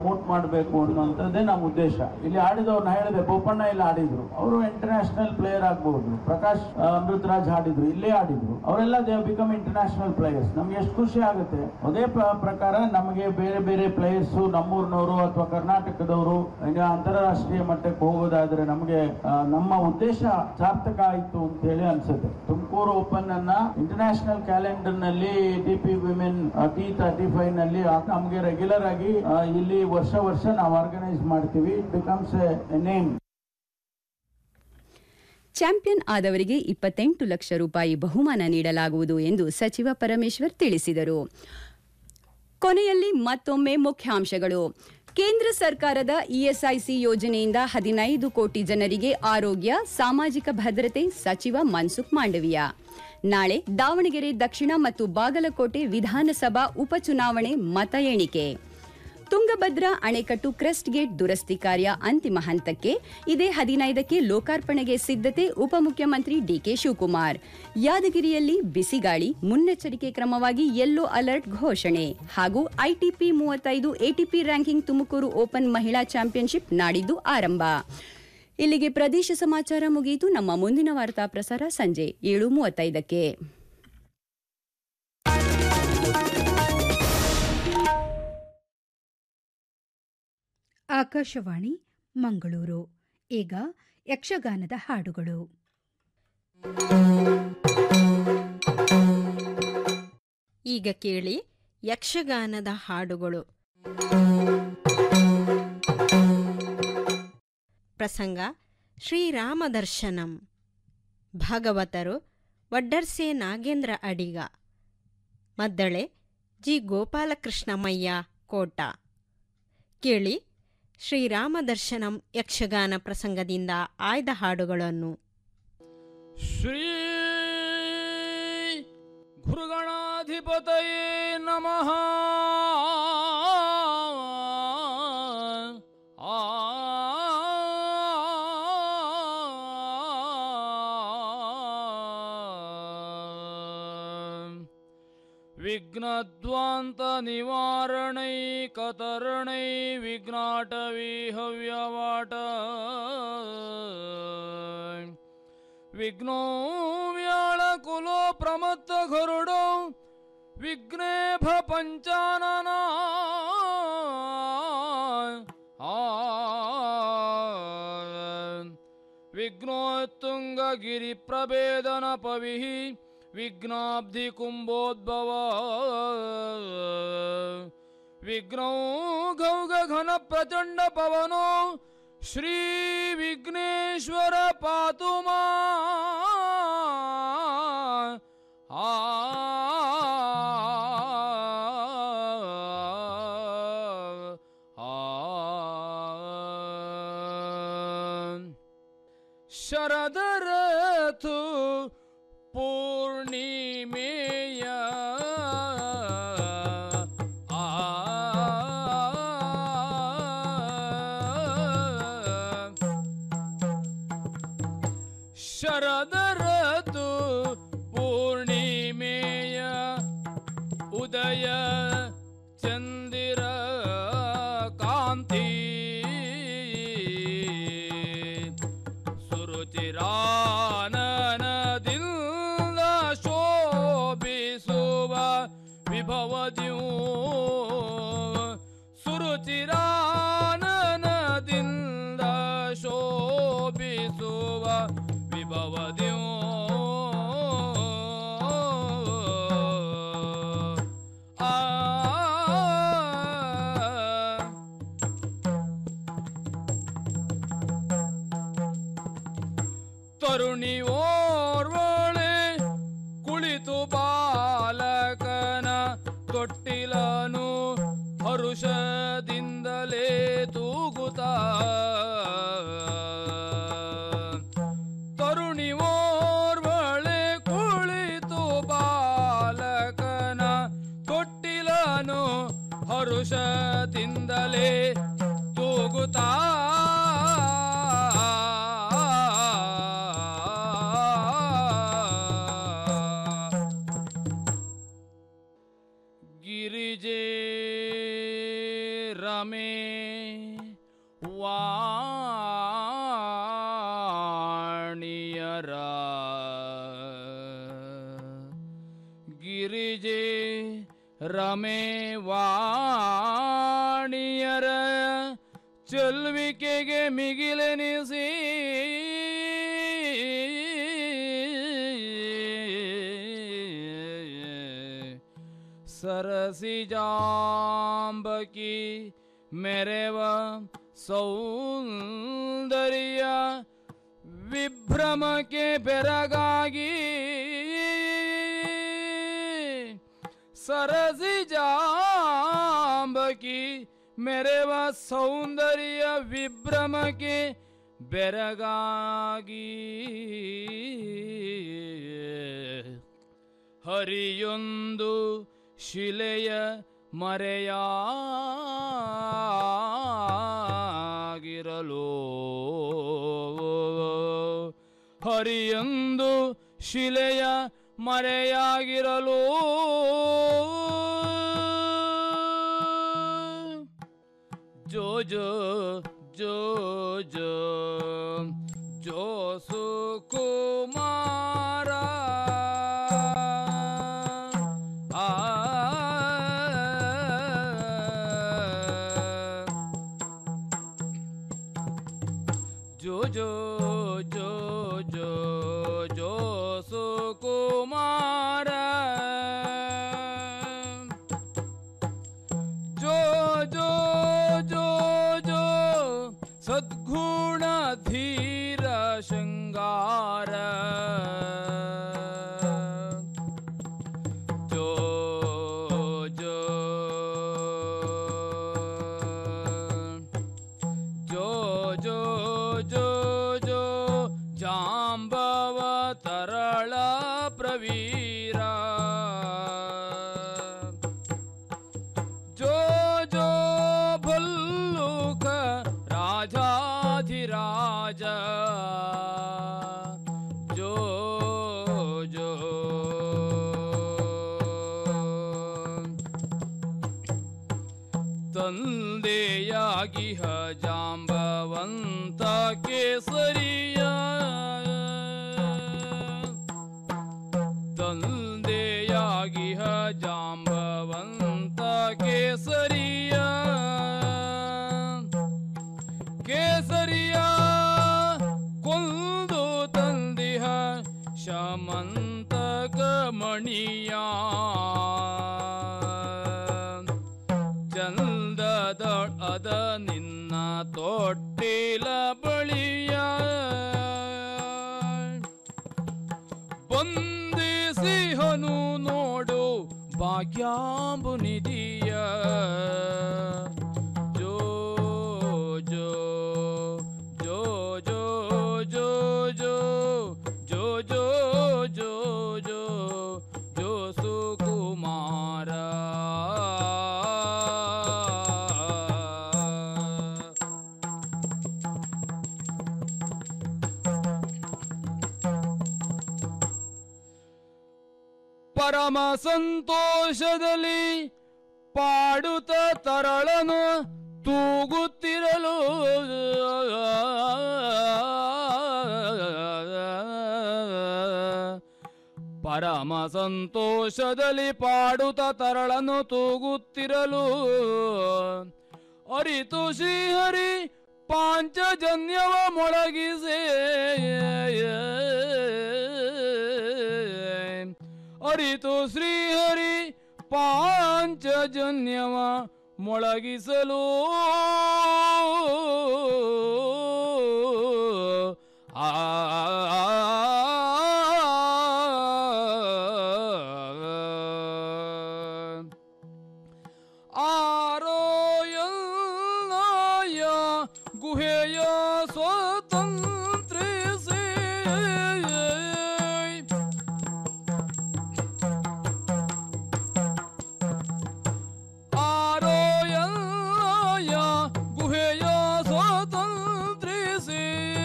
promote ಮಾಡಬೇಕು ಅನ್ನುವಂಥದ್ದೇ ನಮ್ಮ ಉದ್ದೇಶ ಇಲ್ಲಿ ಆಡಿದವ್ರನ್ನ ಹೇಳಿದೆ ಬೋಪಣ್ಣ ಇಲ್ಲಿ ಆಡಿದ್ರು ಅವರು ಇಂಟರ್ನ್ಯಾಷನಲ್ ಪ್ಲೇಯರ್ ಆಗಬಹುದು ಪ್ರಕಾಶ್ ಆ, ಅಮೃತರಾಜ್ ಆಡಿದ್ರು ಇಲ್ಲೇ ಆಡಿದ್ರು ಅವರೆಲ್ಲ ದೇ ಬಿಕಮ್ ಇಂಟರ್ನ್ಯಾಷನಲ್ ಪ್ಲೇಯರ್ಸ್ ನಮ್ಗೆ ಎಷ್ಟು ಖುಷಿ ಆಗುತ್ತೆ ಅದೇ ಪ್ರ- ಪ್ರಕಾರ ನಮಗೆ ಬೇರೆ ಬೇರೆ ಪ್ಲೇಯರ್ಸ್ ನಮ್ಮೂರಿನವರು ಅಥವಾ ಕರ್ನಾಟಕದವರು ಈಗ ಅಂತಾರಾಷ್ಟ್ರೀಯ ಮಟ್ಟಕ್ಕೆ ಹೋಗೋದಾದ್ರೆ ನಮಗೆ ಆ, ನಮ್ಮ ಉದ್ದೇಶ ಸಾರ್ಥಕ ಆಯಿತು ಅಂತ ಹೇಳಿ ಅನ್ಸುತ್ತೆ ತುಮಕೂರು ಓಪನ್ ಅನ್ನ ಇಂಟರ್ನ್ಯಾಷನಲ್ ಕ್ಯಾಲೆಂಡರ್ ನಲ್ಲಿ D P women T thirty five ನಲ್ಲಿ ಆ- ನಮ್ಗೆ ರೆಗ್ಯುಲರ್ ಆಗಿ ಆ, ಇಲ್ಲಿ ವರ್ಷ ವರ್ಷ ನಾವು ಆರ್ಗನೈಸ್ ಮಾಡ್ತೀವಿ it becomes a name champion ಆದವರಿಗೆ ಇಪ್ಪತ್ತೆಂಟು ಲಕ್ಷ ರೂಪಾಯಿ ಬಹುಮಾನ ನೀಡಲಾಗುವುದು ಎಂದು ಸಚಿವ ಪರಮೇಶ್ವರ್ ತಿಳಿಸಿದರು ಕೊನೆಯಲ್ಲಿ ಮತ್ತೊಮ್ಮೆ ಮುಖ್ಯಾಂಶಗಳು ಕೇಂದ್ರ ಸರ್ಕಾರದ ಇಎಸ್ಐಸಿ ಯೋಜನೆಯಿಂದ ಹದಿನೈದು ಕೋಟಿ ಜನರಿಗೆ ಆರೋಗ್ಯ ಸಾಮಾಜಿಕ ಭದ್ರತೆ ಸಚಿವ ಮನ್ಸುಖ್ ಮಾಂಡವಿಯಾ ನಾಳೆ ದಾವಣಗೆರೆ ದಕ್ಷಿಣ ಮತ್ತು ಬಾಗಲಕೋಟೆ ವಿಧಾನಸಭಾ ಉಪಚುನಾವಣೆ ಮತ ಎಣಿಕೆ ತುಂಗಭದ್ರಾ ಅಣೆಕಟ್ಟು ಕ್ರೆಸ್ಟ್ ಗೇಟ್ ದುರಸ್ತಿ ಕಾರ್ಯ ಅಂತಿಮ ಹಂತಕ್ಕೆ ಇದೇ ಹದಿನೈದಕ್ಕೆ ಲೋಕಾರ್ಪಣೆಗೆ ಸಿದ್ಧತೆ ಉಪಮುಖ್ಯಮಂತ್ರಿ ಡಿಕೆ ಶಿವಕುಮಾರ್ ಯಾದಗಿರಿಯಲ್ಲಿ ಬಿಸಿಗಾಳಿ ಮುನ್ನೆಚ್ಚರಿಕೆ ಕ್ರಮವಾಗಿ ಯೆಲ್ಲೋ ಅಲರ್ಟ್ ಘೋಷಣೆ ಹಾಗೂ ಐಟಿಪಿ ಮೂವತ್ತೈದು ಎಟಿಪಿ ರ್ಯಾಂಕಿಂಗ್ ತುಮಕೂರು ಓಪನ್ ಮಹಿಳಾ ಚಾಂಪಿಯನ್ಶಿಪ್ ನಾಡಿದ್ದು ಆರಂಭ ಇಲ್ಲಿಗೆ ಪ್ರದೇಶ ಸಮಾಚಾರ ಮುಗಿಯಿತು ನಮ್ಮ ಮುಂದಿನ ವಾರ್ತಾ ಪ್ರಸಾರ ಸಂಜೆ ಏಳು ಮೂವತ್ತೈದಕ್ಕೆ ಆಕಾಶವಾಣಿ ಮಂಗಳೂರು ಈಗ ಯಕ್ಷಗಾನದ ಹಾಡುಗಳು ಈಗ ಕೇಳಿ ಯಕ್ಷಗಾನದ ಹಾಡುಗಳು ಪ್ರಸಂಗ ಶ್ರೀರಾಮ ದರ್ಶನಂ ಭಾಗವತರು ವಡ್ಡರ್ಸೆ ನಾಗೇಂದ್ರ ಅಡಿಗ ಮದ್ದಳೆ ಜಿ ಗೋಪಾಲಕೃಷ್ಣಮಯ್ಯ ಕೋಟ ಕೇಳಿ ಶ್ರೀರಾಮ ದರ್ಶನಂ ಯಕ್ಷಗಾನ ಪ್ರಸಂಗದಿಂದ ಆಯ್ದ ಹಾಡುಗಳನ್ನು ಶ್ರೀ ಗುರುಗಣಾಧಿಪತಯೇ ನಮಃ ಆ ವಿಘ್ನದ್ವಾಂತ ನಿವಾರಣೈ ಕತರಣೈ ವಿಘ್ನಾಟವಿ ಹವ್ಯವಾಟ ವಿಘ್ನೋ ವ್ಯಾಳ ಕುಲೋ ಪ್ರಮತ್ತ ಗರುಡೋ ವಿಘ್ನೇಭ ಪಂಚಾನನ ಆ ವಿಘ್ನೋತ್ತುಂಗ ಗಿರಿ ಪ್ರಭೇದನ ಪವಿಃ ವಿಘ್ನಾಬ್ಧಿ ಕುಂಭೋದ್ಭವ ವಿಘ್ನೋ ಗೌಗ ಘನ ಪ್ರಚಂಡ ಪವನೋ ಶ್ರೀ ವಿಘ್ನೇಶ್ವರ ಪಾತು ಮಾ ಆ ಶರದರತು ಪೂರ್ಣಿಮೆಯ ಆ ಶರದರತು ಪೂರ್ಣಿಮೆಯ ಉದಯ ಚಂದಿರ ಕಾಂತಿ ಸುರುಚಿರಾನನದಿಂದ ಶೋಭಿಸುವ ವಿಭವದ್ಯೂ ಸುರುಚಿರಾನನದಿಂದ ಶೋಭಿಸುವ ವಿಭವದ್ಯೂ ಆ ತರುಣಿ ಓರ್ವಳೆ ಕುಳಿತು ಬಾಲಕನ ತೊಟ್ಟಿಲನು ಹರುಷದಿಂದಲೇ ತೂಗುತ್ತ ತರುಣಿ ಓರ್ವಳೆ ಕುಳಿತು ಬಾಲಕನ ತೊಟ್ಟಿಲನು ಹರುಷದಿಂದಲೇ ತೂಗುತ್ತಾ ಗಿರಿಜೆ ರಮೇ ವಾಣಿಯರ ಗಿರಿಜೆ ರಮೆ ವಾಣಿಯರ ಚೆಲ್ವಿಕೆಗೆ ಮಿಗಿಲೆನಿಸಿ ಸರಸಿಜಾಂಬಕಿ ಮೆರೆವ ಸೌಂದರ್ಯ ವಿಭ್ರಮಕ್ಕೆ ಬೆರಗಾಗಿ ಸರಸಿಜಾಂಬಕಿ ಮೆರೆವ ಸೌಂದರ್ಯ ವಿಭ್ರಮಕ್ಕೆ ಬೆರಗಾಗಿ ಹರಿಯೊಂದು ಶಿಲೆಯ ಮರೆಯಾಗಿರಲು ಹರಿಯೊಂದು ಶಿಲೆಯ ಮರೆಯಾಗಿರಲು ಜೋ ಜೋ ಜೋ ಜೋ ಜೋ ಸುಕುಮಾರ ಆ ಜೋ ಜೋ ಜೋ ಜೋ ಜೋ ಸುಕುಮಾರ ಜೋ ಜೋ ಜೋ ಜೋ ಸದ್ಗುಣ ಧೀರ ಶೃಂಗಾರ ಜೋ ಜೋ ಜೋ ಜೋ ಜೋ ಜೋ ಜಾಂಬವ ತರಳ ಪ್ರವೀರ ಜೋ ಜೋ ಭಲ್ಲುಕ ರಾಜಾಧಿರಾಜ ಜೋ ಜೋ ತಂದೆಯಾಗಿಹ ಜಾಂಬವಂತ ಕೇಸರಿಯ ತಂದೆಯಾಗಿಹ ಜಾಂಬವಂತ ಕೇಸರಿಯ ಕೇಸರಿಯ ಕೊಂದು ತಂದಿಹ ಶಮಂತಕ ಮಣಿಯ ಚಂದದ ಅದ ನಿನ್ನ ತೊಟ್ಟಿಲ ಬಳಿಯ ಬಂದಿಸಿಹನು ನೋಡು ಭಾಗ್ಯಾಂಬು ನಿಧಿಯ ಜೋ ಜೋ ಜೋ ಜೋ ಜೋ ಜೋ ಜೋ ಜೋ ಜೋ ಜೋ ಜೋ ಸುಕುಮಾರ ಪರಮ ಸಂತೋಷದಲ್ಲಿ ಪಾಡುತ್ತ ತರಳನು ತೂಗುತ್ತಿರಲು ಪರಮ ಸಂತೋಷದಲ್ಲಿ ಪಾಡುತ್ತ ತರಳನು ತೂಗುತ್ತಿರಲು ಅರಿತು ಶ್ರೀಹರಿ ಪಾಂಚಜನ್ಯವ ಮೊಳಗಿಸೆ ಅರಿತು ಶ್ರೀಹರಿ ಪಾಂಚಜನ್ಯವ ಮೊಳಗಿಸಲು ಆ ಆರೋಯಲ್ಲಾಯ ಗುಹೆಯ ಸ್ವತಂತ್ರಿಸಿ ಆರೋಯಲ್ಲಾಯ ಗುಹೆಯ ಸ್ವತಂತ್ರಿಸಿ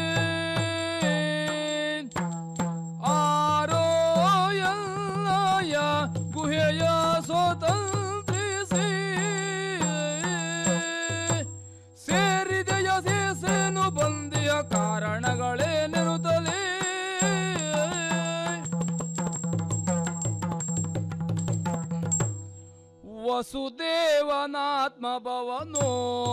ಆರೋಯಲ್ಲಾಯ ಗುಹೆಯ ಸ್ವತಂತ್ರಿಸಿ ತಂದೆಯ ಕಾರಣಗಳೇನಿರುತ್ತಲೇ ವಸುದೇವನಾತ್ಮ ಭವನೋ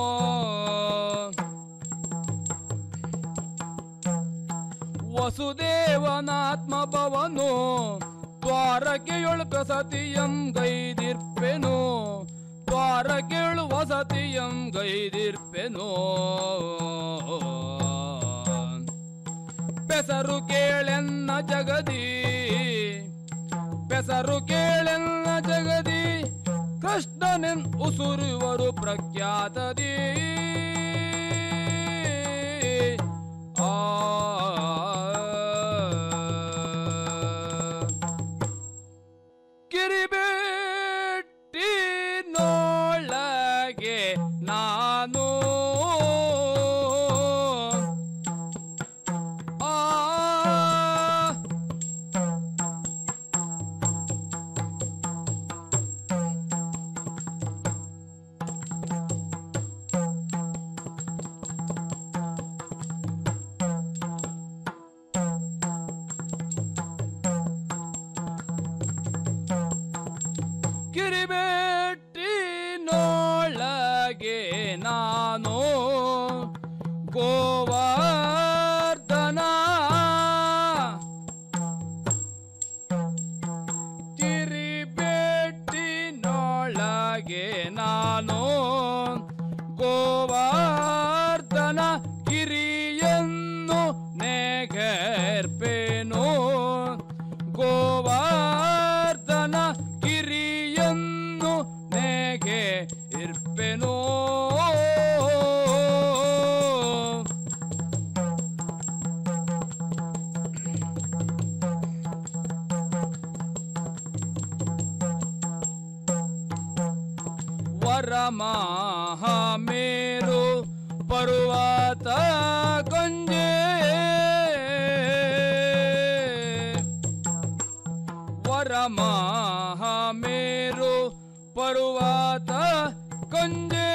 ವಸುದೇವನಾತ್ಮ ಭವನೋ ದ್ವಾರಕೆಯೊಳು ವಸತಿಯಂ ಗೈದಿರ್ಪೆನೋ ದ್ವಾರಕೆಯೊಳು ವಸತಿಯಂ ಗೈದಿರ್ಪೆನೋ ಪೆಸರು ಕೇಳೆನ್ನ ಜಗದಿ ಪೆಸರು ಕೇಳೆನ್ನ ಜಗದಿ ಕೃಷ್ಣನೆನ್ ಉಸುರುವರು ಪ್ರಖ್ಯಾತದಿ ಆ ಕಿರಿಬೇಟಿ ನೋಳಗೆ ನಾನು ಆ ಕಿರಿಬೇಟಿ ನೋಳಗೆ ನಾನು ಗೋವರ್ಧನ ಕಿರಿಬೇಟಿ ನೋಳಗೆ ನಾನು ಗೋವರ್ಧನ ಕಿರಿಯನ್ನು ನೆಗರ್ಪೇನು ಗೋವರ್ಧನ ಕಿರಿಯನ್ನು ನೆಗೆ ಇರ್ಪೆನೋ ವರಮಹಾಮೇರು ಪರ್ವತ ಕೊಂಜೆ ವರಮಹಾಮೇರು ಪರ್ವತ ಕೊಂಜೆ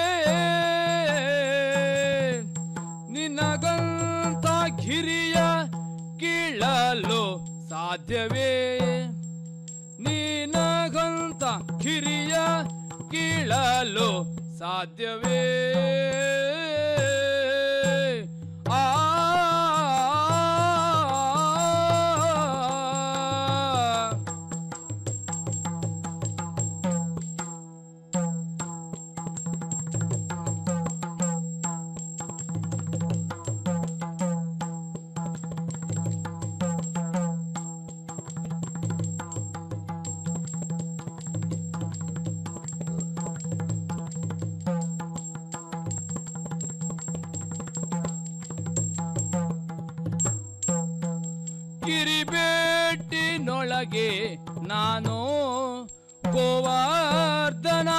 ನಿನಗಂತ ಗಿರಿಯ ಕೀಳಲು ಸಾಧ್ಯವೇ ನೀನಗಂತ ಕಿರಿಯ ಕೀಳಲು ಸಾಧ್ಯವೇ ಆ ಕಿರಿಬೇಟಿನೊಳಗೆ ನಾನು ಗೋವರ್ಧನ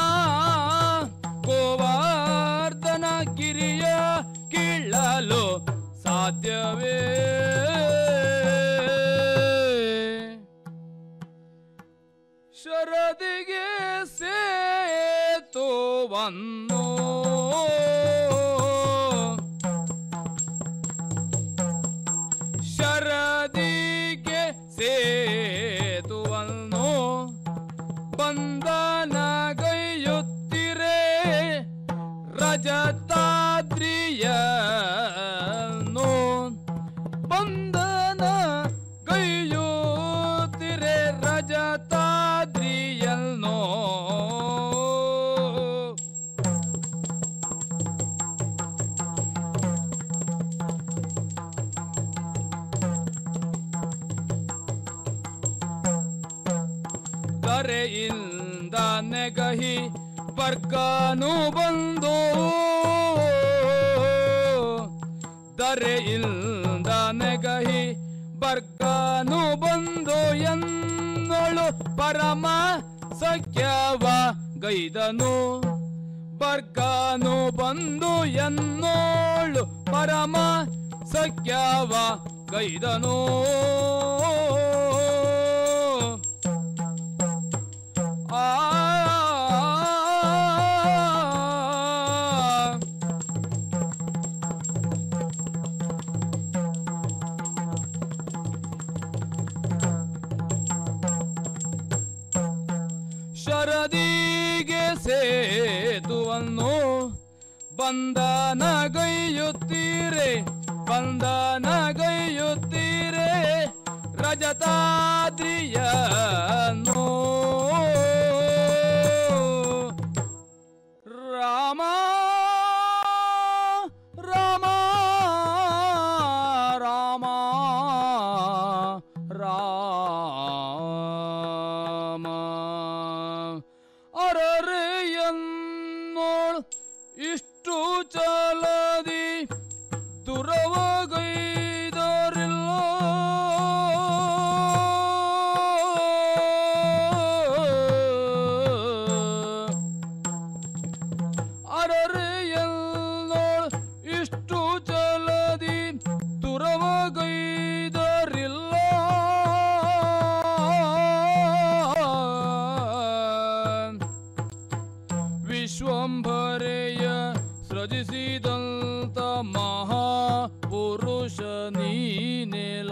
ಗೋವರ್ಧನ ಗಿರಿಯ ಕೀಳಲು ಸಾಧ್ಯವೇ ಶರದಿಗೆ ಸೇತುವನ್ನು ಶರದಿಗೆ ಸೇತುವನ್ನು ಬಂಧನಗೈಯುತ್ತಿರೆ ರಜತಾದ್ರಿಯನ್ನು ಬಂಧನ ಗೈಯುತ್ತಿರೆ ರಜತಾದ್ರಿಯನ್ನು ಕರೆಯಿಂದ ನೆಗಹಿ ಬರ್ಗಾನು ಬಂದು ದರೆಯಿಂದ ನೆಗಹಿ ಬರ್ಗಾನು ಬಂದು ಎನ್ನೊಳು ಪರಮ ಸಖ್ಯವ ಗೈದನು ಬರ್ಗಾನು ಬಂದು ಎನ್ನೋಳು ಪರಮ ಸಖ್ಯವ ಗೈದನು ಆ ನದಿಗೆ ಸೇತುವನ್ನು ಬಂಧನಗೈಯುತ್ತೀರೆ ಬಂಧನಗೈಯುತ್ತೀರೆ ರಜತಾದ್ರಿಯನ್ನು ರಾಮ ರಾಮ ರಾಮ ರಾಮ ಅರರೆಯನ್ನೋಳ್ ಇಷ್ಟು ಚಲದಿ ದುರವಗೈದರಿಲ್ಲ ಅರರೆಯಲ್ಲೋಳ್ ಇಷ್ಟು ಚಲದಿ ದುರವಗೈದರಿಲ್ಲ ವಿಶ್ವಂಭರೆಯ ಸೃಜಿಸಿದಂತ ಮಹಾಪುರುಷ ನೀನೆಲ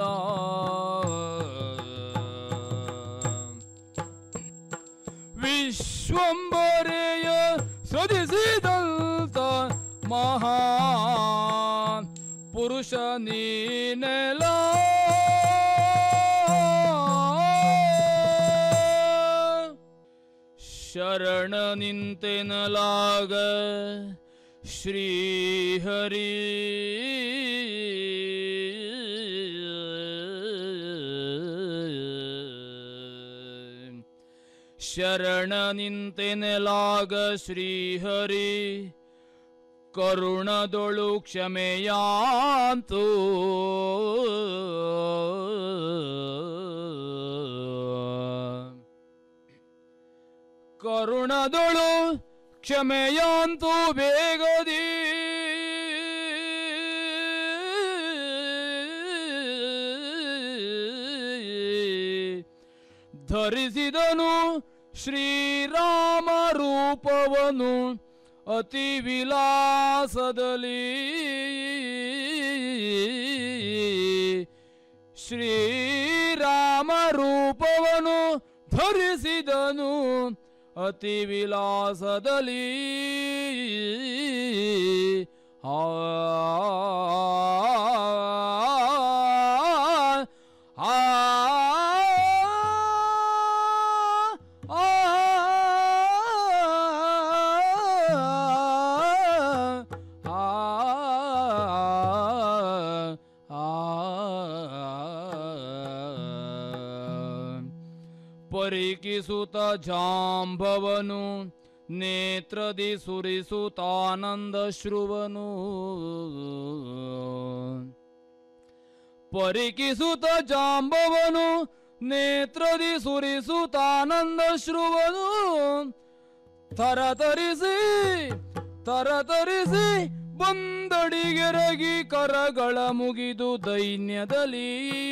ವಿಶ್ವಂಬರೆಯ ಸೃಜಿಸಿದಂತ ಮಹಾ ಪುರುಷ ನೀನೆಲ ಶರಣ ನಿಂತೆನಲಾಗ ಶ್ರೀಹರಿ ಶರಣ ನಿಂತೆನೆಲಾಗ ಶ್ರೀಹರಿ ಕರುಣದೊಳು ಕ್ಷಮೆಯಾಂತು ಕರುಣದೊಳು ಕ್ಷಮೆಯಾಂತು ಬೇಗದಿ ಧರಿಸಿದನು ಶ್ರೀರಾಮ ರೂಪವನು ಅತಿ ವಿಲಾಸದಲ್ಲಿ ಶ್ರೀರಾಮ ರೂಪವನು ಧರಿಸಿದನು ಅತಿ ವಿಲಾಸದಲ್ಲಿ ಆ ಆ ಪರಿಕಿಸುತ್ತ ಜಾಂಬವನು ನೇತ್ರದಿ ಸುರಿಸುತ್ತಾನಂದ ಶ್ರುವನು ಪರಿಕಿಸುತ್ತ ಜಾಂಬವನು ನೇತ್ರದಿ ಸುರಿಸುತ್ತಾನಂದ ಶ್ರುವನು ತರತರಿಸಿ ತರತರಿಸಿ ಬಂದಡಿಗೆರಗಿ ಕರಗಳ ಮುಗಿದು ದೈನ್ಯದಲ್ಲಿ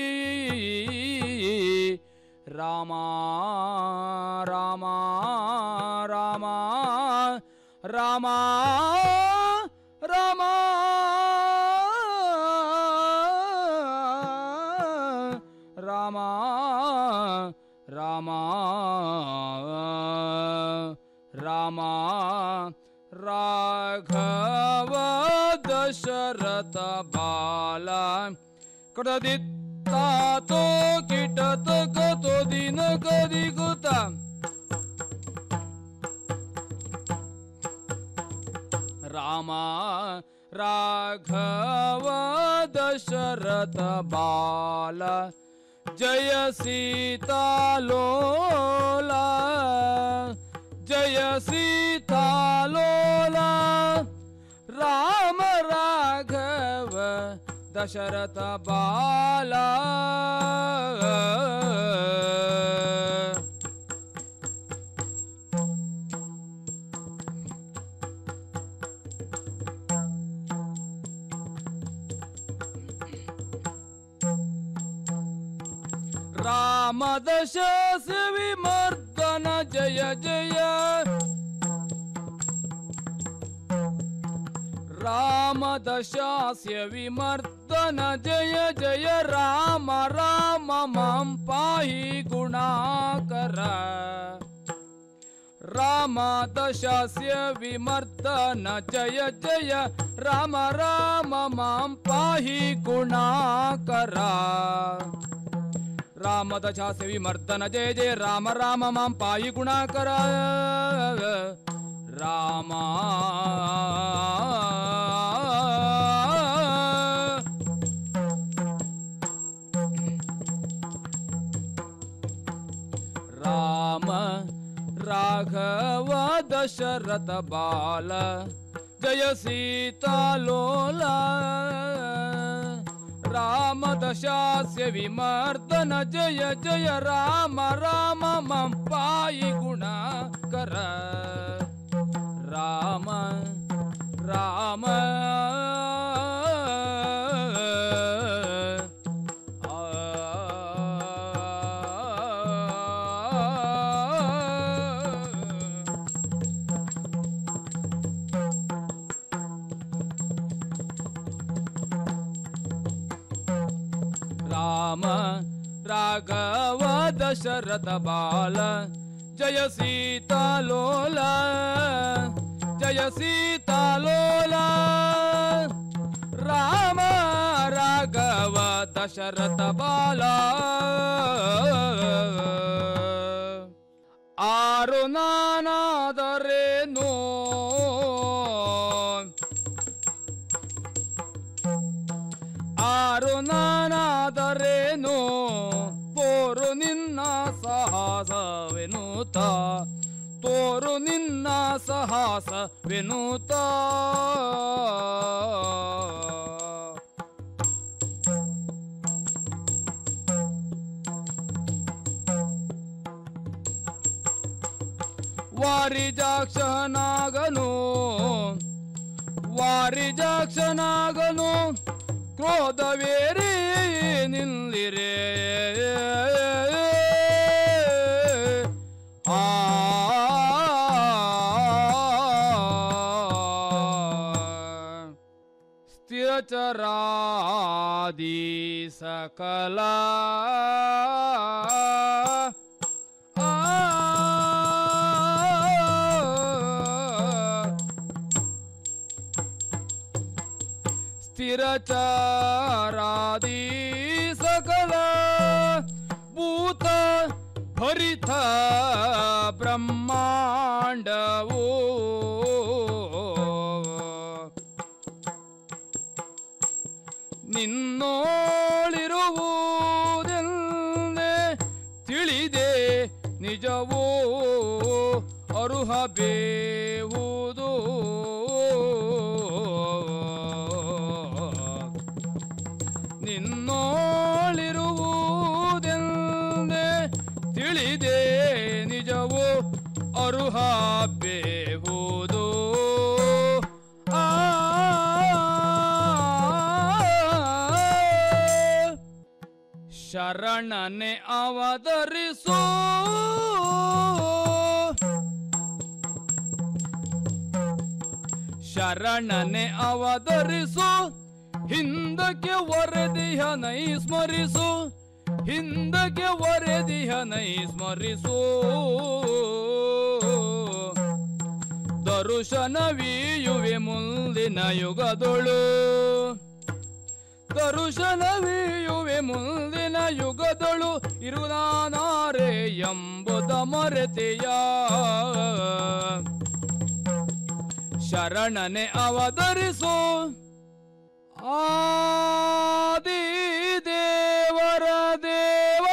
ರಾಮ ರಾಮ ರಾಮ ರಾಮ ರಾಮ ರಾಮ ರಾಮ ರಾಮ ರಾಘವ ದಶರಥ ಬಾಲ ಕಡದಿತ್ತಾತೋ ಕಿಟತ ಕತೋ ದಿನ ಕದಿಗುತ್ತ ರಾಮ ರಾಘವ ದಶರಥ ಬಾಲ ಜಯ ಸೀತಾಲೋಲ ಜಯ ಸೀತಾಲೋಲ ರಾಮ ರಾಘವ ದಶರಥ ಬಾಲ ರಾಮದಶ ವಿಮರ್ದನ ಜಯ ಜಯ ರಾಮದಶಾಸ್ಯ ವಿಮರ್ದನ ಜಯ ಜಯ ರಾಮ ರಾಮ ಮಾಂ ಪಾಹಿ ಗುಣಾಕರ ರಾಮ ದಶಾಸ್ಯ ವಿಮರ್ದನ ಜಯ ಜಯ ರಾಮ ರಾಮ ಮಾಂ ಪಾಹಿ ಗುಣಾಕರ ರಾಮ ದಶಾಸ್ಯ ವಿಮರ್ದನ ಜಯ ಜಯ ರಾಮ ರಾಮ ಮಾಂ ಪಾಹಿ ಗುಣಾಕರ ರಾಮ ರಾಮ ರಾಘವ ದಶರಥ ಬಾಲ ಜಯ ಸೀತಾಲೋಲ ರಾಮ ದಶಾಸ್ಯ ವಿಮರ್ದನ ಜಯ ಜಯ ರಾಮ ರಾಮ ಮಂ ಪಾಯಿ ಗುಣ ಕರ ರಾಮ ರಾಮ ರಾಮ ರಾಘವ ದಶರಥ ಬಾಲ ಜಯ ಸೀತಾಲೋಲ ಜಯ ಸೀತಾಲೋಲ ರಾಮ ರಾಘವ ದಶರಥ ಬಾಲ ಆರು ನಾನಾದರೇನೋ ಆರು ನಾನಾದರೇನು ತೋರು ನಿನ್ನ ಸಾಹಸವೆನುತ ತೋರು ನಿನ್ನ ಸಾಹಸವೆನುತ ವಾರಿಜಾಕ್ಷನಾಗನು ವಾರಿಜಾಕ್ಷನಾಗನು ಕ್ರೋಧವೇರಿ ನಿಲ್ಲಿರೆ ಆ ಸ್ಥಿರಚರಾದಿ ಸಕಲ ಆ ಸ್ಥಿರಚಾರಾದಿ ಸಕಲ ಭೂತ ಭರಿತ ಬ್ರಹ್ಮಾಂಡವು ನಿನ್ನೋಳಿರುವುದೆಂದೇ ತಿಳಿದೆ ನಿಜವೋ ಅರುಹ ಬೇವುದು ನಿನ್ನೋಳಿರುವುದೆಂದೇ ತಿಳಿದೆ ನಿಜವೋ ಅರುಹ ಬೇವುದು ಆ ಶರಣನೆ ಅವತರಿಸೋ ಶರಣನೆ ಅವತರಿಸು ಹಿಂದಕ್ಕೆ ವರದಿಯ ನೈ ಸ್ಮರಿಸು ಹಿಂದಕ್ಕೆ ವರದಿಯ ನೈ ಸ್ಮರಿಸು ದರುಶನವೀಯುವೆ ಮುಂದಿನ ಯುಗದೊಳು ದರುಶನವೀಯುವೆ ಮುಂದಿನ ಯುಗದೊಳು ಇರುನಾನಾರೆ ಎಂಬುದ ಮರೆತೆಯ ಶರಣನೆ ಅವತರಿಸು ಆದಿ ದೇವರ ದೇವ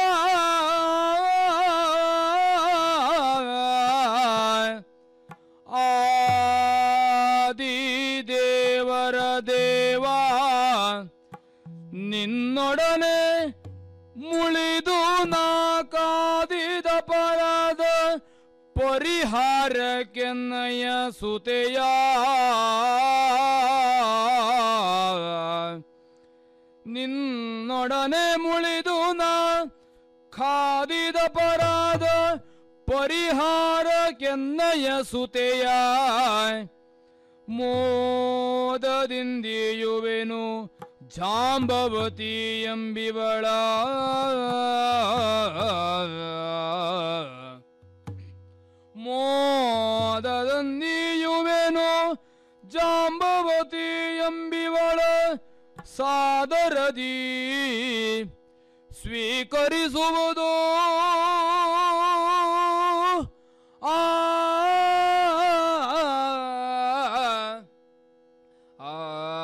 ಆದಿ ದೇವರ ದೇವ ನಿನ್ನೊಡನೆ ಮುಳಿದು ನಾ ಕಾದಿದ ಪರದ ಪರಿಹಾರಕ್ಕೆನ್ನಯ ಸುತೆಯ ನಿನ್ನೊಡನೆ ಮುಳಿದು ನಾ ಖಾದಿದ ಪರಾದ ಪರಿಹಾರಕ್ಕೆನ್ನಯ ಸುತೆಯ ಮೋದದಿಂದಿಯುವೆನು ಜಾಂಬವತಿ ಎಂಬಿವಳ ಮೋ ಎಂಬಿವಳ ಸಾದರದಿ ಸ್ವೀಕರಿಸುವುದು ಆ ಆ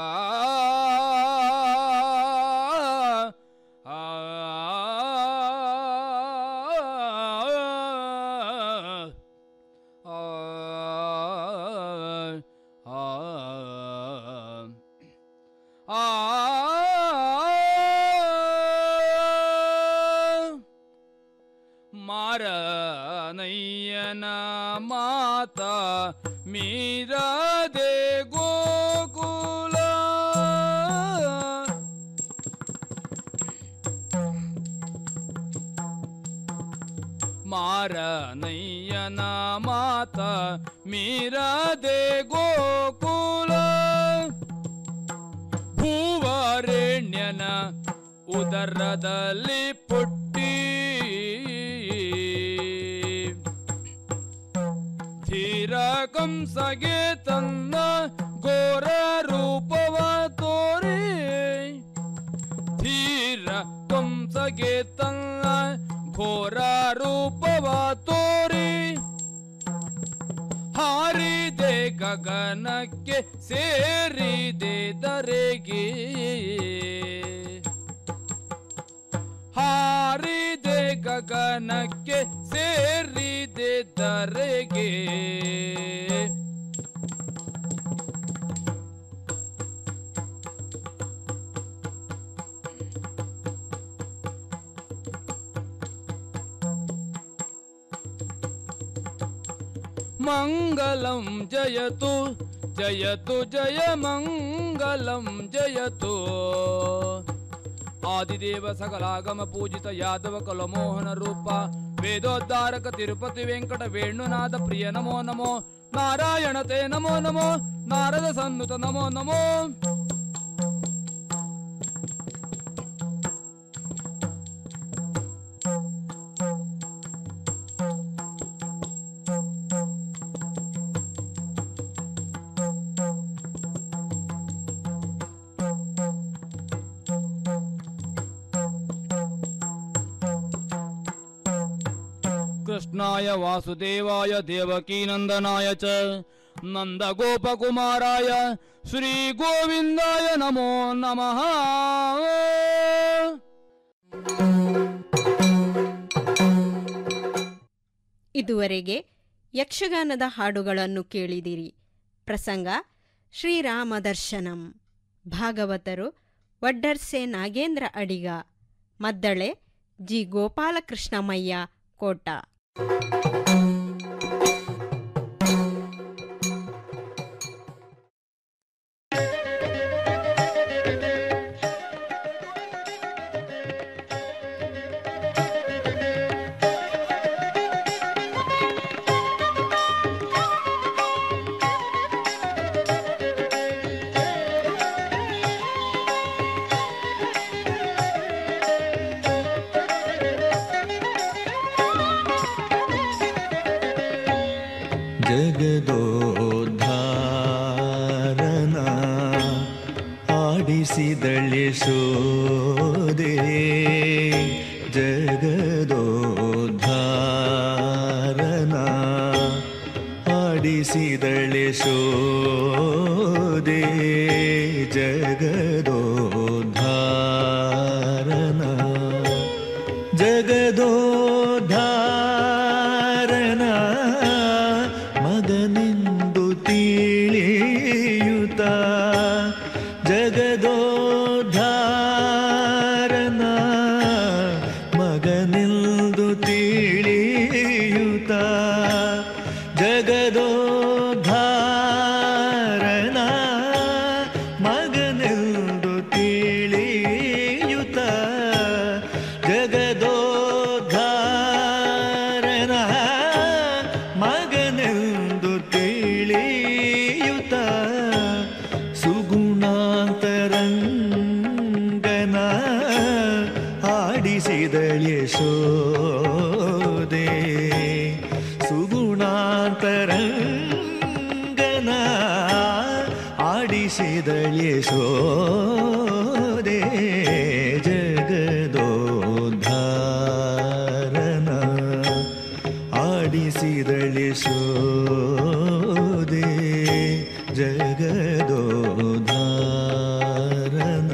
ಮಾರನಯ್ಯನ ಮಾತ ಮೀರದೆ ಗೋಕುಲ ಮಾರನಯ್ಯನ ಮಾತ ಮೀರದೆ ಗೋಕುಲ ಭೂವರೆಣ್ಯನ ಉದರದಲ್ಲಿ ಪುಟ್ಟಿ ಧೀರ ಕಂಸಗೆ ತನ್ನ ಘೋರ ರೂಪವ ತೋರಿ ಧೀರ ಕಂಸಗೆ ತನ್ನ ಘೋರ ರೂಪವ ತೋರಿ ಹಾರಿದೆ ಗಗನಕ್ಕೆ ಸೇರಿದೆ ದರೆಗೆ ಹಾರಿದೆ ಗಗನಕ್ಕೆ ಸೇರಿದೆ ದರೆಗೆ ಮಂಗಲಂ ಜಯತು ಜಯತು ಜಯ ಮಂಗಲಂ ಜಯತು ಆದಿದೇವ ಸಕಲಾಗಮ ಪೂಜಿತ ಯಾದವ ಕಲಮೋಹನ ರೂಪ ವೇದೋದ್ಧಾರಕ ತಿರುಪತಿ ವೆಂಕಟ ವೇಣುನಾಥ ಪ್ರಿಯ ನಮೋ ನಮೋ ನಾರಾಯಣ ತೇ ನಮೋ ನಮೋ ನಾರದ ಸನ್ನುತ ನಮೋ ನಮೋ कृष्णाय वासुदेवाय देवकीनन्दनाय च नन्दगोपकुमाराय श्रीगोविन्दाय नमो नमः ಇದುವರೆಗೆ ಯಕ್ಷಗಾನದ ಹಾಡುಗಳನ್ನು ಕೇಳಿದಿರಿ ಪ್ರಸಂಗ ಶ್ರೀರಾಮ ದರ್ಶನಂ ಭಾಗವತರು ವಡ್ಡರ್ಸೆ ನಾಗೇಂದ್ರ ಅಡಿಗ ಮದ್ದಳೆ ಜಿ ಗೋಪಾಲಕೃಷ್ಣಮಯ್ಯ ಕೋಟ ಜಗದೋದ್ಧಾರನ ಆಡಿಸಿದಳೆ ಶೋದೆ ಜಗದೋದ್ಧಾರನ ಆಡಿಸಿದಳೆ ಶೋದೆ ಜಗದೋದ್ಧಾರನ ಜಗದೋದ್ಧಾರನ ಮಗನೆಂದು ತಿಳಿಯುತ್ತ ಜಗದೋದ್ಧಾರನ ಮಗನೆಂದು ತಿಳಿಯುತ್ತ ಜಗದೋದ್ಧಾರನ ಮಗನೆಂದು ತಿಳಿಯುತ್ತ ಜಗದೋದ್ಧಾರನ ಮಗನೆಂದು ತಿಳಿಯುತ್ತ ಸುಗುಣಾಂತರಂಗ ಯಶೋದೆ ಜಗದೋದ್ಧಾರನ ಆಡಿಸಿದಳೆ ಶೋದೆ ಜಗದೋದ್ಧಾರನ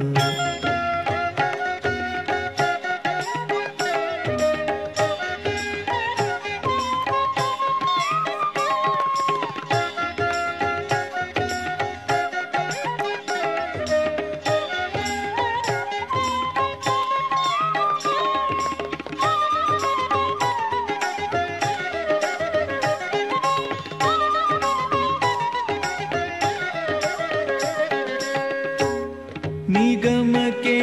ನಿಗಮಕ್ಕೆ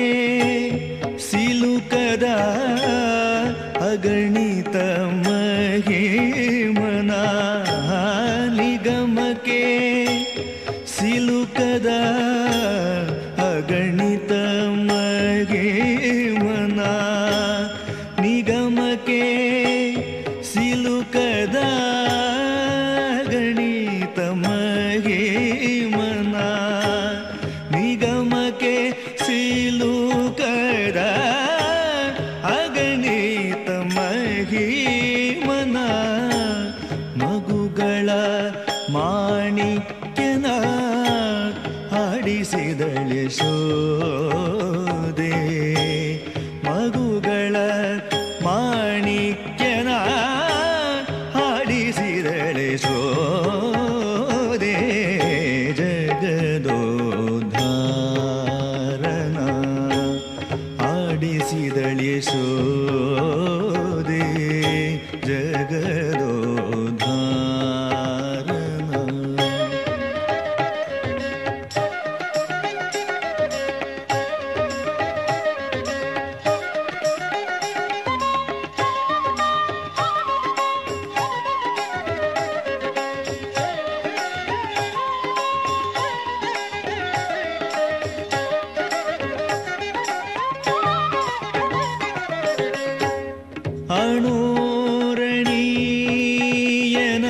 ಸಿಲುಕದ ಅಗಣಿತ ಮಹಿಮನ ನಿಗಮಕ್ಕೆ ಸಿಲುಕದ ಅಗಣಿತ ಮಹಿಮನ ನಿಗಮಕ್ಕೆ ಸಿಲುಕದ ಗಣಿತ ಮಹಿಮನ ನಿಗಮಕ್ಕೆ ಸಿಲುಕದ ಅಗಣಿತ ಮಹಿಮನ ಮಗುಗಳ ಮಾಣಿಕ್ಯನ ಆಡಿಸಿದಳೆ ಶೋದೆ ಮಗುಗಳ ಮಾಣಿಕ್ಯನ ಆಡಿಸಿದಳೆ ಶೋದೆ ಜಗದೋದ್ಧಾರನ ಆಡಿಸಿದಳೆ ಶೋದೆ ಜಗದೋದ್ಧಾರನ ಅಣೋರಣೀಯನ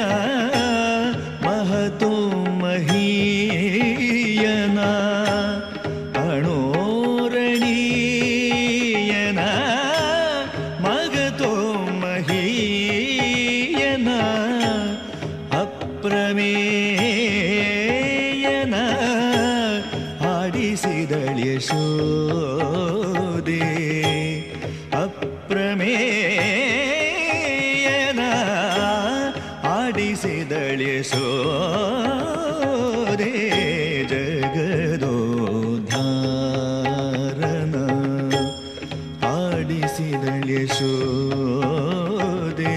ಮಹತೋ ಮಹೀಯನ ಅಣೋರಣೀಯನ ಮಗತೋ ಮಹೀಯನ ಅಪ್ರಮೇಯನ ಆಡಿಸಿದಳ ಯಶೋದೆ ಅಪ್ರಮೇಯನ ಆಡಿಸಿದಳ ಯಶೋದೆ ಜಗದೋದ್ಧಾರನ ಆಡಿಸಿದಳ ಯಶೋದೆ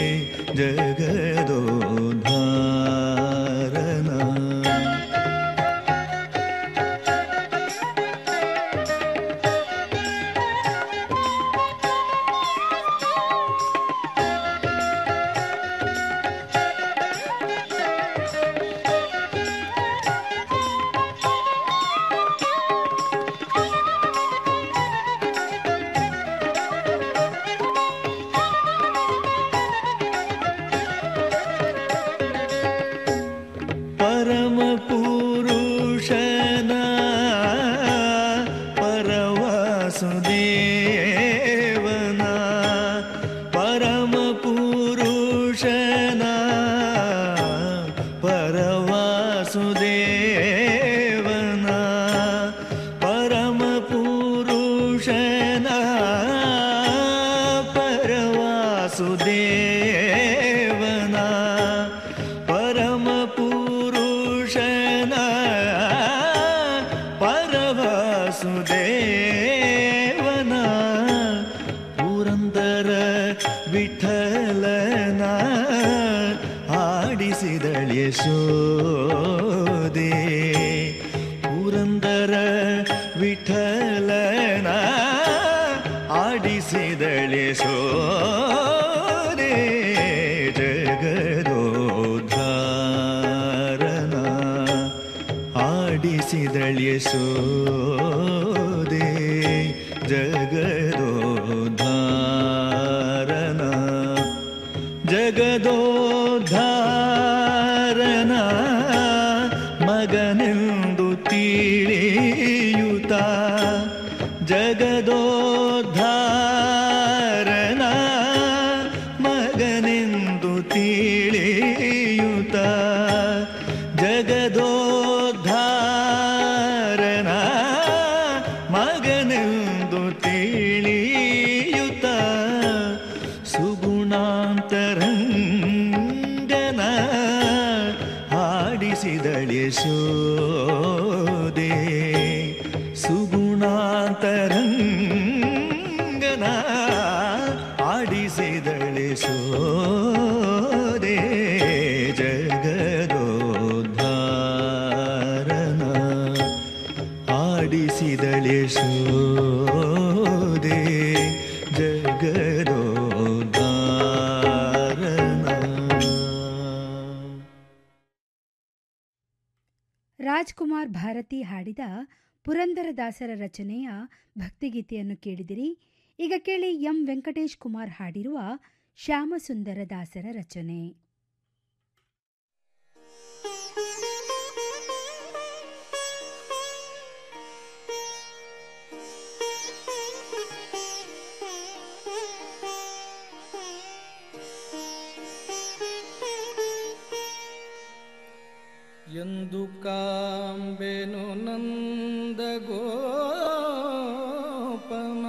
ಜಗದೋದ್ಧಾರನ ಪರಮ ಪುರುಷನ ಪರವಾಸುದೇವನ ಪರಮ ಪುರುಷನ ಪರವಾಸುದೇವನ ಪರಮ ಪುರುಷನ ಪರವಾಸುದೇವನ ಪರಮ ಪುರುಷನ ಪರವಾಸುದೇವನ ಪುರಂದರ ವಿಠಲನ ಆಡಿಸಿದಳ ಯಶೋದೆ ಪುರಂದರ ವಿಠಲನ ಆಡಿಸಿದಳ ಯಶೋದೆ ಜಗದೋದ್ಧಾರನ ಆಡಿಸಿದಳ ಯಶೋದೆ ಜಗದೋದ್ಧಾರನ ಜಗದೋದ್ಧಾರನ ಮಗನೆಂದು ತೀ ಜಗದೋದ್ಧಾರನ ಮಗನೆಂದು ತಿಳಿಯುತ್ತ ಜಗದೋದ್ಧಾರನ ಮಗನೆಂದು ತಿಳಿಯುತ್ತ ಸುಗುಣಾಂತರಂಗನ ಆಡಿಸಿದಳೆ ಸೋದೆ ಸುಗುಣಾಂತರಂಗನ ಆಡಿಸಿದಳೆ ಸೋದೆ ಜಗದೋದ್ಧಾರನ ಆಡಿಸಿದಳೆ ಸೋದೆ ಜಗದೋದ್ಧಾರನ ರಾಜ್ಕುಮಾರ್ ಭಾರತಿ ಹಾಡಿದ ಪುರಂದರದಾಸರ ರಚನೆಯ ಭಕ್ತಿಗೀತೆಯನ್ನು ಕೇಳಿದಿರಿ ಈಗ ಕೇಳಿ ಎಂ ವೆಂಕಟೇಶ್ ಕುಮಾರ್ ಹಾಡಿರುವ ಶ್ಯಾಮಸುಂದರ ದಾಸರ ರಚನೆ ಎಂದು ಕಾಂಬೆನು ನಂದ ಗೋಪನ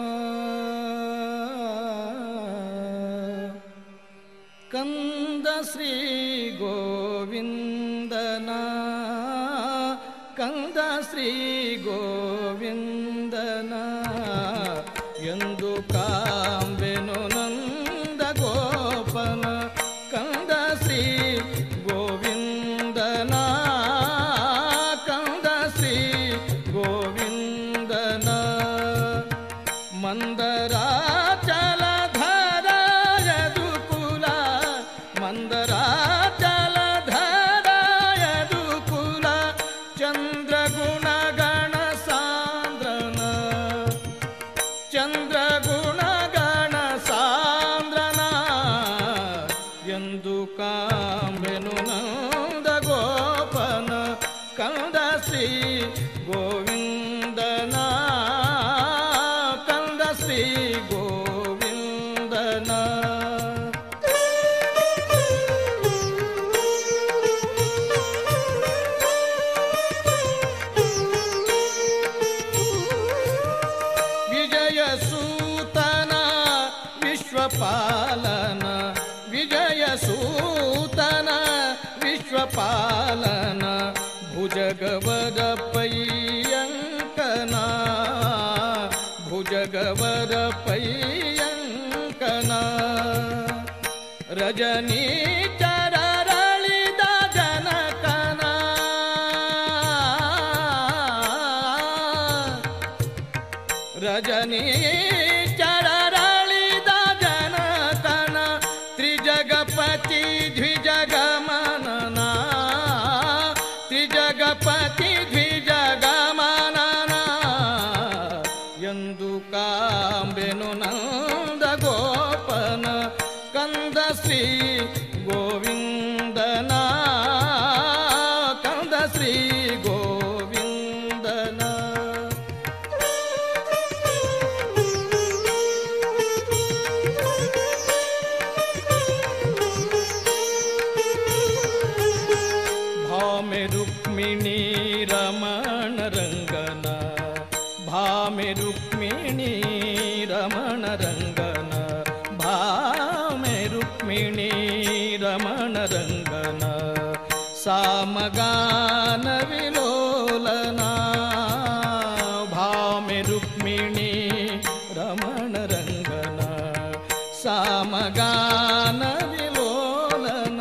ಕಂದ ಶ್ರೀ ಗೋವಿಂದನ ಕಂದ ಶ್ರೀ ಗೋವಿಂದನ ಎಂದು ಕಾಂಬೆನು ನಂದ ಗೋಪನ ಕಂದ ಶ್ರೀ ಗೋವಿಂದನ ಕಂದ ಶ್ರೀ ಗೋವಿಂದನ ಮಂದರಾಚಲಧರಾಯದು ಕುಲ ಮಂದರಾಚಲಧರಾಯದು ಕುಲ ಚಂದ್ರಗುಣಗಣ ಸಾಂದ್ರನ ಚಂದ್ರಗುಣಗಣ ಸಾಂದ್ರನ ಎಂದು ಕಾಂಬೆನು ನಂದ ಗೋಪನ ಕಂದ ಶ್ರೀ ಗೋವಿಂದನ ಕಂದ ಶ್ರೀ ಗೋವಿಂದನ ವಿಜಯ ಸೂತನ ವಿಶ್ವಪಾಲನ ವಿಜಯ ಸೂತನ ವಿಶ್ವಪಾಲನ ಭುಜಗವರ ಪೈಯಂಕನ ಭುಜಗವರ ಪೈಯಂಕನ ರಜನಿ ಚರರಳಿದ ಜನಕನ ರಜನಿ ಚರರಳಿದ ಜನಕನ ತ್ರಿಜಗಪತಿ ದ್ವಿಜಗಮನನ ತ್ರಿಜಗಪತಿ ದ್ವಿಜಗಮನನ ಎಂದು ಕಾಂಬೆನು ನಂದ ಗೋಪನ ಕಂದ ಶ್ರೀ ಗೋವಿಂದನ ಕಂದ ಶ್ರೀ ಗೋವಿಂದನ ಭಾಮೆ ರುಕ್ಮಿಣಿ ರಮಣ ರಂಗನ ಭಾಮೆ ರುಕ್ಮಿಣಿ ರಮಣ ರಂಗನ ಭಾಮೆ ರುಕ್ಮಿಣಿ ರಮಣ ರಂಗನ ಸಾಮಗಾನ ವಿಲೋಲನ ಭಾಮೆ ರುಕ್ಮಿಣಿ ರಮಣ ರಂಗನ ಸಾಮಗಾನ ವಿಲೋಲನ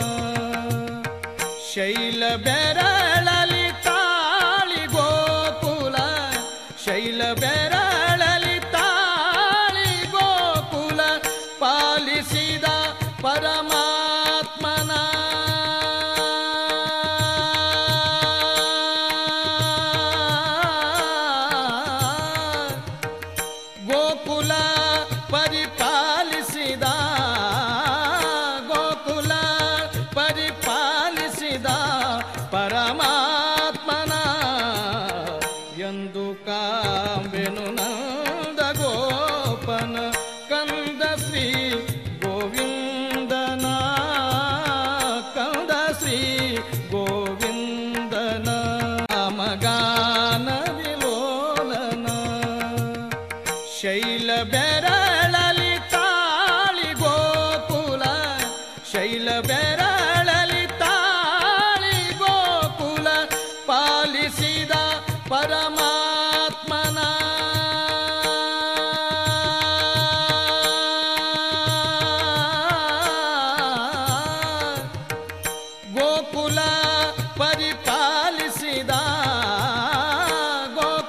ಶೈಲ ಬೆರಳಲಿ ತಾಳಿ ಗೋಕುಲ ಶೈಲ ಬೆರಳಲಿ ತಾಳಿ ಗೋಕುಲ ಪಾಲಿಸಿದ ಪರಮಾತ್ಮನ ಗೋಕುಲ ಪರಿಪಾಲಿಸಿದ ಗೋಕುಲ ಪರಿಪಾಲಿಸಿದ ಪರಮಾತ್ಮನ ಎಂದು ಕಾಂಬೆನು ನಂದ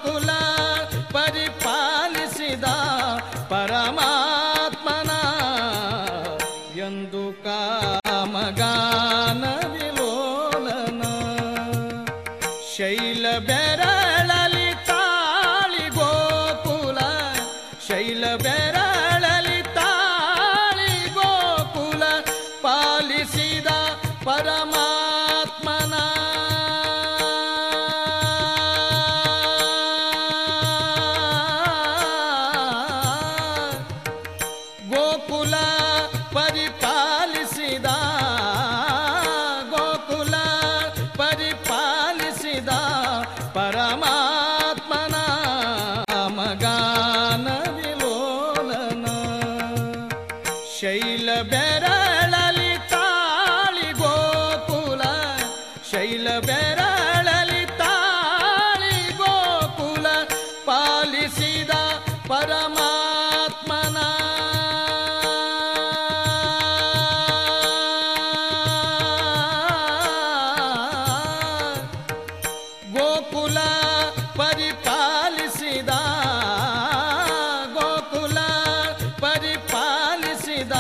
ಗೋಕುಲ ಪರಿಪಾಲಿಸಿದ ಪರಮಾತ್ಮನ ಎಂದು ಕಾಮಗಾನ ವಿಲೋಲನ ಶೈಲ ಬೆರಳಲಿ ತಾಳಿ ಗೋಕುಲ ಶೈಲ ಬೆರಳಲಿ ತಾಳಿ ಗೋಕುಲ ಪಾಲಿಸಿದ ಪರಮಾತ್ಮನ ಗೋಕುಲ ಪರಿಪಾಲಿಸಿದ ಗೋಕುಲ ಪರಿಪಾಲಿಸಿದ ಪರಮಾತ್ಮನ ಮಗಾನ ವಿಲೋಲನ ಶೈಲ ಬೆರಳಲಿ ತಾಳಿ ಗೋಕುಲ ಶೈಲ ಬೆರಳಲಿ ತಾಳಿ ಗೋಕುಲ ಪಾಲಿಸಿದ ಪರಮಾತ್ಮನ ಗೋಕುಲ ಪರಿಪಾಲಿಸಿದ ಗೋಕುಲ ಪರಿಪಾಲಿಸಿದ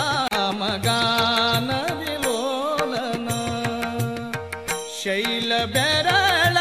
ಮಗಾನ ವಿಲೋಲನ ಶೈಲ ಬೆರಳ